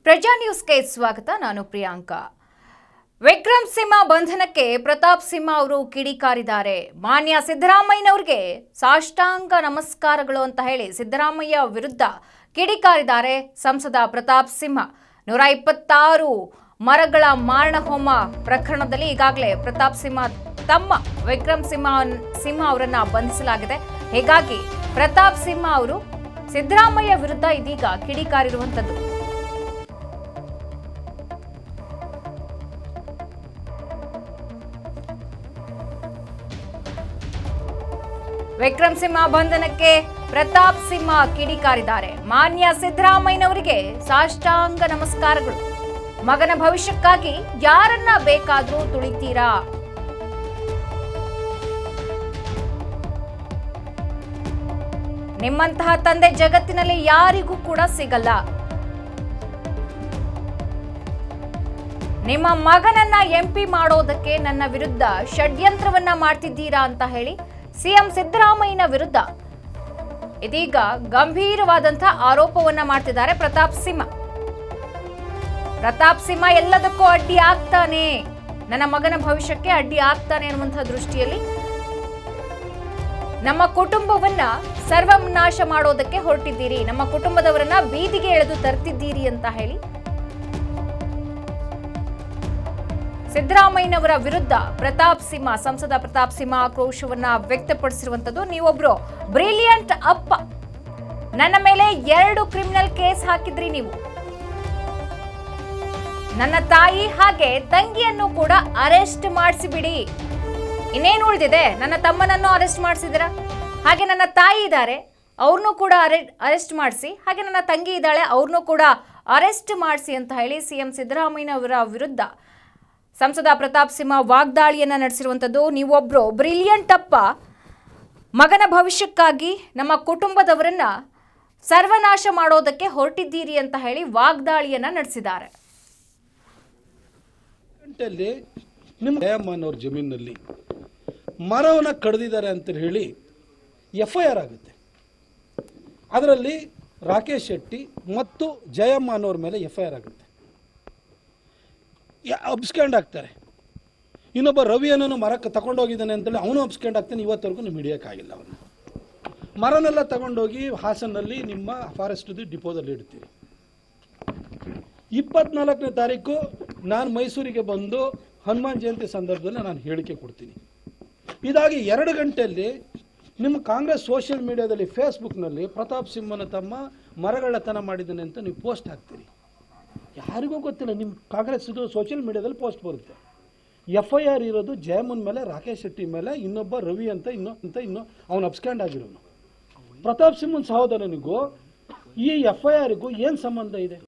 ಪ್ರಜಾ ನ್ಯೂಸ್ಗೆ ಸ್ವಾಗತ ನಾನು ಪ್ರಿಯಾಂಕಾ ವಿಕ್ರಮ್ ಸಿಂಹ ಬಂಧನಕ್ಕೆ ಪ್ರತಾಪ್ ಸಿಂಹ ಅವರು ಕಿಡಿಕಾರಿದ್ದಾರೆ ಮಾನ್ಯ ಸಿದ್ದರಾಮಯ್ಯನವರಿಗೆ ಸಾಷ್ಟಾಂಗ ನಮಸ್ಕಾರಗಳು ಅಂತ ಹೇಳಿ ಸಿದ್ದರಾಮಯ್ಯ ವಿರುದ್ಧ ಕಿಡಿಕಾರಿದ್ದಾರೆ ಸಂಸದ ಪ್ರತಾಪ್ ಸಿಂಹ ನೂರ ಇಪ್ಪತ್ತಾರು ಮರಗಳ ಮಾರಣ ಹೋಮ ಪ್ರಕರಣದಲ್ಲಿ ಈಗಾಗಲೇ ಪ್ರತಾಪ್ ಸಿಂಹ ತಮ್ಮ ವಿಕ್ರಮ್ ಸಿಂಹ ಸಿಂಹ ಅವರನ್ನ ಬಂಧಿಸಲಾಗಿದೆ ಹೀಗಾಗಿ ಪ್ರತಾಪ್ ಸಿಂಹ ಅವರು ಸಿದ್ದರಾಮಯ್ಯ ವಿರುದ್ಧ ಇದೀಗ ಕಿಡಿಕಾರಿರುವಂತದ್ದು ವಿಕ್ರಮ್ ಸಿಂಹ ಬಂಧನಕ್ಕೆ ಪ್ರತಾಪ್ ಸಿಂಹ ಕಿಡಿಕಾರಿದ್ದಾರೆ ಮಾನ್ಯ ಸಿದ್ದರಾಮಯ್ಯನವರಿಗೆ ಸಾಷ್ಟಾಂಗ ನಮಸ್ಕಾರಗಳು ಮಗನ ಭವಿಷ್ಯಕ್ಕಾಗಿ ಯಾರನ್ನ ಬೇಕಾದ್ರೂ ತುಳಿತೀರಾ ನಿಮ್ಮಂತಹ ತಂದೆ ಜಗತ್ತಿನಲ್ಲಿ ಯಾರಿಗೂ ಕೂಡ ಸಿಗಲ್ಲ ನಿಮ್ಮ ಮಗನನ್ನ ಎಂಪಿ ಮಾಡೋದಕ್ಕೆ ನನ್ನ ವಿರುದ್ಧ ಷಡ್ಯಂತ್ರವನ್ನ ಮಾಡ್ತಿದ್ದೀರಾ ಅಂತ ಹೇಳಿ ಸಿಎಂ ಸಿದ್ದರಾಮಯ್ಯನ ವಿರುದ್ಧ ಇದೀಗ ಗಂಭೀರವಾದಂತಹ ಆರೋಪವನ್ನ ಮಾಡ್ತಿದ್ದಾರೆ ಪ್ರತಾಪ್ ಸಿಂಹ ಪ್ರತಾಪ್ ಸಿಂಹ ಎಲ್ಲದಕ್ಕೂ ಅಡ್ಡಿ ಆಗ್ತಾನೆ ನನ್ನ ಮಗನ ಭವಿಷ್ಯಕ್ಕೆ ಅಡ್ಡಿ ಆಗ್ತಾನೆ ಅನ್ನುವಂತಹ ದೃಷ್ಟಿಯಲ್ಲಿ ನಮ್ಮ ಕುಟುಂಬವನ್ನ ಸರ್ವನಾಶ ಮಾಡೋದಕ್ಕೆ ಹೊರಟಿದ್ದೀರಿ ನಮ್ಮ ಕುಟುಂಬದವರನ್ನ ಬೀದಿಗೆ ಎಳೆದು ತರ್ತಿದ್ದೀರಿ ಅಂತ ಹೇಳಿ ಸಿದ್ದರಾಮಯ್ಯನವರ ವಿರುದ್ಧ ಪ್ರತಾಪ್ ಸಿಂಹ ಸಂಸದ ಪ್ರತಾಪ್ ಸಿಂಹ ಆಕ್ರೋಶವನ್ನ ವ್ಯಕ್ತಪಡಿಸಿರುವಂತದ್ದು ನೀವೊಬ್ರು ಬ್ರಿಲಿಯಂಟ್ ಅಪ್ಪ ನನ್ನ ಮೇಲೆ ಎರಡು ಕ್ರಿಮಿನಲ್ ಕೇಸ್ ಹಾಕಿದ್ರಿ ನೀವು ನನ್ನ ತಾಯಿ ಹಾಗೆ ತಂಗಿಯನ್ನು ಕೂಡ ಅರೆಸ್ಟ್ ಮಾಡಿಸಿಬಿಡಿ ಇನ್ನೇನು ಉಳಿದಿದೆ ನನ್ನ ತಮ್ಮನನ್ನು ಅರೆಸ್ಟ್ ಮಾಡಿಸಿದಿರಾ ಹಾಗೆ ನನ್ನ ತಾಯಿ ಇದ್ದಾರೆ ಅವ್ರನ್ನೂ ಕೂಡ ಅರೆ ಅರೆಸ್ಟ್ ಮಾಡಿಸಿ ಹಾಗೆ ನನ್ನ ತಂಗಿ ಇದ್ದಾಳೆ ಅವ್ರನ್ನೂ ಕೂಡ ಅರೆಸ್ಟ್ ಮಾಡಿಸಿ ಅಂತ ಹೇಳಿ ಸಿಎಂ ಸಿದ್ದರಾಮಯ್ಯನವರ ವಿರುದ್ಧ ಸಂಸದ ಪ್ರತಾಪ್ ಸಿಂಹ ವಾಗ್ದಾಳಿಯನ್ನ ನಡೆಸಿರುವಂಥದ್ದು ನೀವೊಬ್ರು ಬ್ರಿಲಿಯಂಟ್ ಅಪ್ಪ ಮಗನ ಭವಿಷ್ಯಕ್ಕಾಗಿ ನಮ್ಮ ಕುಟುಂಬದವರನ್ನ ಸರ್ವನಾಶ ಮಾಡೋದಕ್ಕೆ ಹೊರಟಿದ್ದೀರಿ ಅಂತ ಹೇಳಿ ವಾಗ್ದಾಳಿಯನ್ನ ನಡೆಸಿದ್ದಾರೆ ಗಂಟೆಯಲ್ಲಿ ನಿಮ್ಮ ಜಯಮ್ಮನವ್ರ ಜಮೀನಲ್ಲಿ ಮರವನ್ನು ಕಡ್ದಿದ್ದಾರೆ ಅಂತ ಹೇಳಿ ಎಫ್ ಐ ಆರ್ ಆಗುತ್ತೆ ಅದರಲ್ಲಿ ರಾಕೇಶ್ ಶೆಟ್ಟಿ ಮತ್ತು ಜಯಮ್ಮ ಅನ್ನೋರ ಮೇಲೆ ಎಫ್ ಐ ಆರ್ ಆಗುತ್ತೆ ಅಬ್ಸ್ಕ್ಯಾಂಡ್ ಆಗ್ತಾರೆ ಇನ್ನೊಬ್ಬ ರವಿ ಅನ್ನೋನು ಮರಕ್ಕೆ ತಗೊಂಡೋಗಿದ್ದಾನೆ ಅಂತೇಳಿ ಅವನು ಅಬ್ಸ್ಕ್ಯಾಂಡ್ ಆಗ್ತಾನೆ ಇವತ್ತವರೆಗೂ ನಿಮ್ಗೆ ಹಿಡಿಯೋಕ್ಕಾಗಿಲ್ಲ ಅವನು ಮರನೆಲ್ಲ ತಗೊಂಡೋಗಿ ಹಾಸನಲ್ಲಿ ನಿಮ್ಮ ಫಾರೆಸ್ಟ್ದು ಡಿಪೋದಲ್ಲಿ ಇಡ್ತೀರಿ ಇಪ್ಪತ್ನಾಲ್ಕನೇ ತಾರೀಕು ನಾನು ಮೈಸೂರಿಗೆ ಬಂದು ಹನುಮಾನ್ ಜಯಂತಿ ಸಂದರ್ಭದಲ್ಲಿ ನಾನು ಹೇಳಿಕೆ ಕೊಡ್ತೀನಿ ಇದಾಗಿ ಎರಡು ಗಂಟೆಯಲ್ಲಿ ನಿಮ್ಮ ಕಾಂಗ್ರೆಸ್ ಸೋಷಿಯಲ್ ಮೀಡಿಯಾದಲ್ಲಿ ಫೇಸ್ಬುಕ್ನಲ್ಲಿ ಪ್ರತಾಪ್ ಸಿಂಹನ ತಮ್ಮ ಮರಗಳತನ ಮಾಡಿದ್ದಾನೆ ಅಂತ ನೀವು ಪೋಸ್ಟ್ ಹಾಕ್ತೀರಿ ಯಾರಿಗೂ ಗೊತ್ತಿಲ್ಲ ನಿಮ್ಮ ಕಾಂಗ್ರೆಸ್ ಇದು ಸೋಷಿಯಲ್ ಮೀಡಿಯಾದಲ್ಲಿ ಪೋಸ್ಟ್ ಬರುತ್ತೆ ಎಫ್ ಐ ಆರ್ ಇರೋದು ಜಯಮನ್ ಮೇಲೆ ರಾಕೇಶ್ ಶೆಟ್ಟಿ ಮೇಲೆ ಇನ್ನೊಬ್ಬ ರವಿ ಅಂತ ಇನ್ನೊ ಅಂತ ಇನ್ನೊ ಅವನು ಅಬ್ಸ್ಕ್ಯಾಂಡ್ ಆಗಿರೋನು ಪ್ರತಾಪ್ ಸಿಂಹನ್ ಸಹೋದರನಿಗೂ ಈ ಎಫ್ ಐ ಆರ್ಗೂ ಏನು ಸಂಬಂಧ ಇದೆ